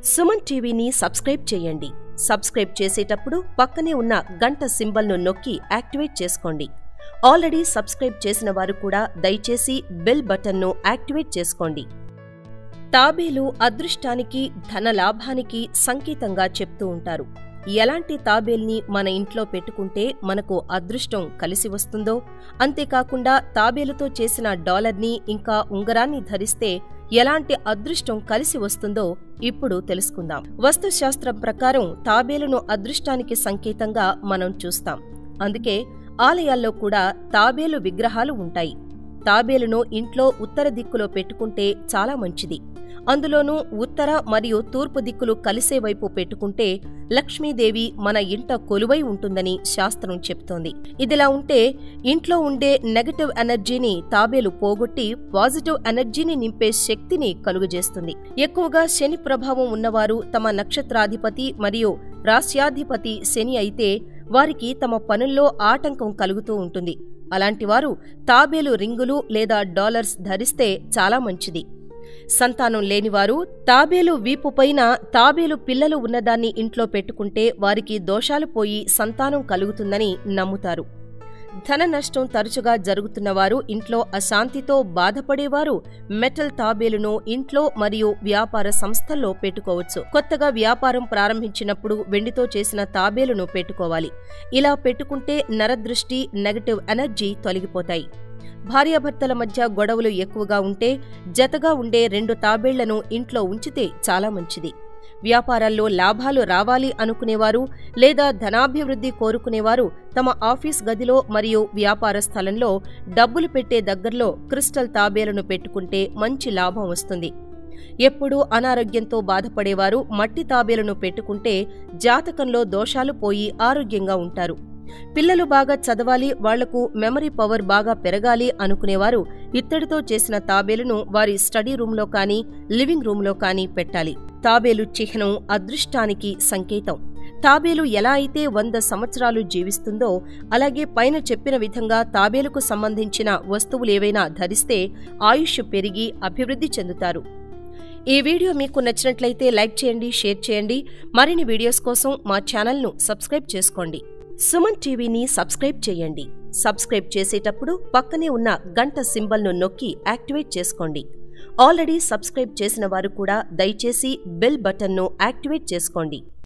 సుమన్ టీవీని సబ్స్క్రైబ్ చేయండి సబ్స్క్రైబ్ చేసేటప్పుడు పక్కనే ఉన్న గంట సింబల్ను నొక్కి యాక్టివేట్ చేసుకోండి ఆల్రెడీ సబ్స్క్రైబ్ చేసిన వారు కూడా దయచేసి బెల్ బటన్ను యాక్టివేట్ చేసుకోండి తాబేలు అదృష్టానికి ధన లాభానికి సంకేతంగా చెప్తూ ఉంటారు ఎలాంటి తాబేల్ని మన ఇంట్లో పెట్టుకుంటే మనకు అదృష్టం కలిసి వస్తుందో అంతేకాకుండా తాబేలుతో చేసిన డాలర్ని ఇంకా ఉంగరాన్ని ధరిస్తే ఎలాంటి అదృష్టం కలిసి వస్తుందో ఇప్పుడు తెలుసుకుందాం వస్తుశాస్త్రం ప్రకారం తాబేలును అదృష్టానికి సంకేతంగా మనం చూస్తాం అందుకే ఆలయాల్లో కూడా తాబేలు విగ్రహాలు ఉంటాయి తాబేలును ఇంట్లో ఉత్తర దిక్కులో పెట్టుకుంటే చాలా మంచిది అందులోనూ ఉత్తర మరియు తూర్పు దిక్కులు కలిసే వైపు పెట్టుకుంటే లక్ష్మీదేవి మన ఇంట కొలువై ఉంటుందని శాస్త్రం చెప్తోంది ఇదిలా ఉంటే ఇంట్లో ఉండే నెగటివ్ ఎనర్జీని తాబేలు పోగొట్టి పాజిటివ్ ఎనర్జీని నింపే శక్తిని కలుగజేస్తుంది ఎక్కువగా శని ప్రభావం ఉన్నవారు తమ నక్షత్రాధిపతి మరియు రాస్యాధిపతి శని అయితే వారికి తమ పనుల్లో ఆటంకం కలుగుతూ ఉంటుంది అలాంటివారు తాబేలు రింగులు లేదా డాలర్స్ ధరిస్తే చాలా మంచిది సంతానం లేనివారు తాబేలు వీపు పైన తాబేలు పిల్లలు ఉన్నదాన్ని ఇంట్లో పెట్టుకుంటే వారికి దోషాలు పోయి సంతానం కలుగుతుందని నమ్ముతారు ధన నష్టం తరచుగా జరుగుతున్నవారు ఇంట్లో అశాంతితో బాధపడేవారు మెటల్ తాబేలును ఇంట్లో మరియు వ్యాపార సంస్థల్లో పెట్టుకోవచ్చు కొత్తగా వ్యాపారం ప్రారంభించినప్పుడు వెండితో చేసిన తాబేలును పెట్టుకోవాలి ఇలా పెట్టుకుంటే నరదృష్టి నెగటివ్ ఎనర్జీ తొలగిపోతాయి భార్యాభర్తల మధ్య గొడవలు ఎక్కువగా ఉంటే జతగా ఉండే రెండు తాబేళ్లను ఇంట్లో ఉంచితే చాలా మంచిది వ్యాపారాల్లో లాభాలు రావాలి అనుకునేవారు లేదా ధనాభివృద్ధి కోరుకునేవారు తమ ఆఫీస్ గదిలో మరియు వ్యాపార స్థలంలో డబ్బులు పెట్టే దగ్గరలో క్రిస్టల్ తాబేలను పెట్టుకుంటే మంచి లాభం వస్తుంది ఎప్పుడూ అనారోగ్యంతో బాధపడేవారు మట్టి తాబేలను పెట్టుకుంటే జాతకంలో దోషాలు పోయి ఆరోగ్యంగా ఉంటారు పిల్లలు బాగా చదవాలి వాళ్లకు మెమరీ పవర్ బాగా పెరగాలి అనుకునేవారు ఇత్తడితో చేసిన తాబేలును వారి స్టడీ రూంలో కానీ లివింగ్ రూంలో కానీ పెట్టాలి తాబేలు చిహ్నం అదృష్టానికి సంకేతం తాబేలు ఎలా అయితే వంద సంవత్సరాలు జీవిస్తుందో అలాగే పైన చెప్పిన విధంగా తాబేలుకు సంబంధించిన వస్తువులేవైనా ధరిస్తే ఆయుష్ పెరిగి అభివృద్ధి చెందుతారు ఈ వీడియో మీకు నచ్చినట్లయితే లైక్ చేయండి షేర్ చేయండి మరిన్ని వీడియోస్ కోసం మా ఛానల్ను సబ్స్క్రైబ్ చేసుకోండి సుమన్ టీవీని సబ్స్క్రైబ్ చేయండి సబ్స్క్రైబ్ చేసేటప్పుడు పక్కనే ఉన్న గంట సింబల్ను నొక్కి యాక్టివేట్ చేసుకోండి ఆల్రెడీ సబ్స్క్రైబ్ చేసిన వారు కూడా దయచేసి బెల్ బటన్ను యాక్టివేట్ చేసుకోండి